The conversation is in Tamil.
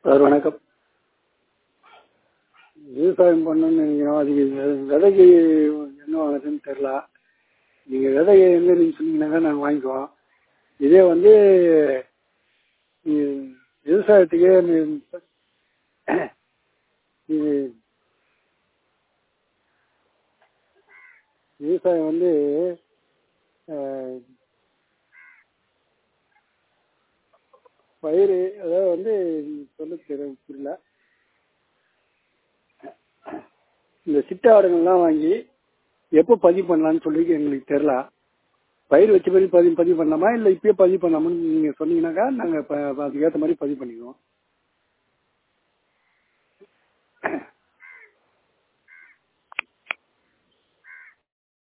சார் வணக்கம் விவசாயம் பண்ணணும்னு நினைக்கிறோம் அதுக்கு வெ- விதைக்கு என்ன வாங்குறதுன்னு தெரில நீங்கள் விதைய எங்கே நீங்கள் சொன்னீங்கன்னாக்கா நாங்கள் வாங்கிக்குவோம் இதே வந்து ம், விவசாயத்துக்கே நீ- இது விவசாயம் வந்து அஹ், பயிர் அதாவது வந்து சொல்ல தெரிய புரியல இந்த சிட்டாடுங்கள்லாம் வாங்கி எப்போ பதிவு பண்ணலான்னு சொல்லி எங்களுக்கு தெரில பயிர் வச்ச பிறகு பதிவு பதிவு பண்ணலாமா இல்லை இப்பயே பதிவு பண்ணலாமான்னு நீங்கள் சொன்னீங்கன்னாக்கா நாங்கள் இப்போ அதுக்கேற்ற மாதிரி பதிவு பண்ணிக்குவோம்